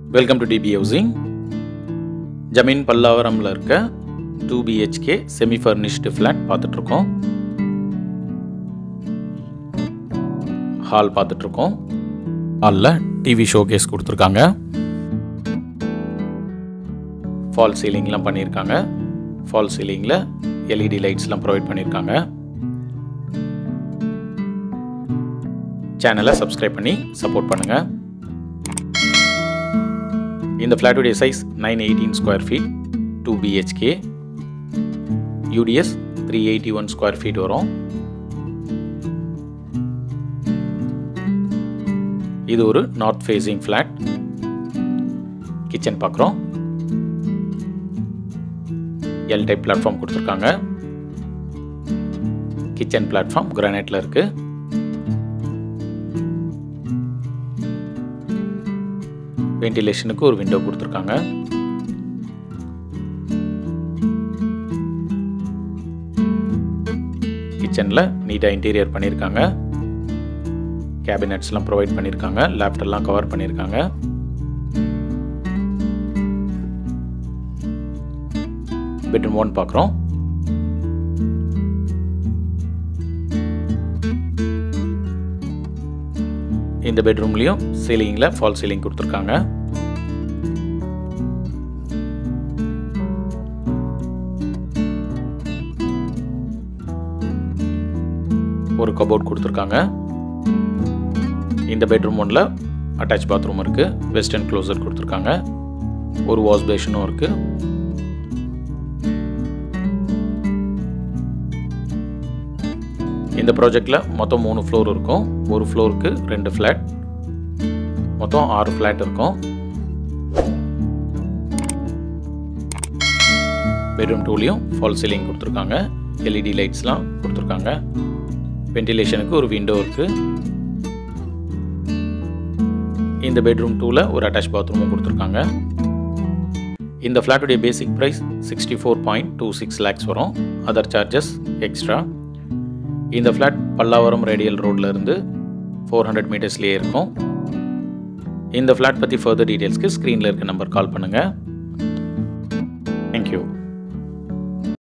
welcome to DP housing ஜமீன் பல்லாவரமில் இருக்க two BHK semi furnished flat பார்த்துட்ருக்கோம் ஹால் பார்த்துட்ருக்கோம் ஹாலில் டிவி ஷோகேஸ் கொடுத்துருக்காங்க ஃபால் சீலிங்லாம் பண்ணியிருக்காங்க ஃபால் சீலிங்கில் எல்இடி லைட்ஸ்லாம் ப்ரொவைட் பண்ணியிருக்காங்க சேனலை சப்ஸ்கிரைப் பண்ணி சப்போர்ட் பண்ணுங்கள் இந்த ஃப்ளாட்டுடைய size nine eighteen square feet two BHK UDS three eighty one square feet வரும் இது ஒரு நார்த் ஃபேஸிங் ஃப்ளாட் கிச்சன் பார்க்குறோம் எல் டைப் பிளாட்ஃபார்ம் கொடுத்துருக்காங்க கிச்சன் பிளாட்ஃபார்ம் கிரானைட்டில் இருக்குது வென்டிலேஷனுக்கு ஒரு விண்டோ கொடுத்துருக்காங்க கிச்சனில் நீட்டாக இன்டீரியர் பண்ணியிருக்காங்க கேபினட்ஸ்லாம் ப்ரொவைட் பண்ணியிருக்காங்க லேப்டெல்லாம் கவர் பண்ணியிருக்காங்க பெட்ரூம் ஒன் பார்க்குறோம் இந்த பெட்ரூம்லேயும் சீலிங்கில் ஃபால் சீலிங் கொடுத்துருக்காங்க ஒரு கபோர்ட் கொடுத்துருக்காங்க இந்த பெட்ரூம் ஒன்றில் அட்டாச் பாத்ரூம் இருக்குது வெஸ்டர்ன் க்ளோசர் கொடுத்துருக்காங்க ஒரு வாஷ் பேஷனும் இருக்குது இந்த ப்ராஜெக்டில் மொத்தம் மூணு ஃப்ளோர் இருக்கும் ஒரு ஃப்ளோருக்கு ரெண்டு ஃப்ளாட் மொத்தம் ஆறு ஃப்ளாட் இருக்கும் பெட்ரூம் டூலையும் ஃபால் சீலிங் கொடுத்துருக்காங்க எல்இடி லைட்ஸ்லாம் கொடுத்துருக்காங்க வென்டிலேஷனுக்கு ஒரு விண்டோ இருக்குது இந்த பெட்ரூம் டூவில் ஒரு அட்டாச் பாத்ரூமும் கொடுத்துருக்காங்க இந்த ஃப்ளாட்டுடைய basic price sixty four point two six lakhs வரும் அதர் சார்ஜஸ் எக்ஸ்ட்ரா இந்த ஃப்ளாட் பல்லாவரம் ரேடியல் ரோடில் இருந்து ஃபோர் ஹண்ட்ரட் மீட்டர்ஸ்லேயே இருக்கும் இந்த ஃப்ளாட் பற்றி ஃபர்தர் டீட்டெயில்ஸ்க்கு ஸ்க்ரீனில் இருக்க நம்பர் கால் பண்ணுங்கள் தேங்க்யூ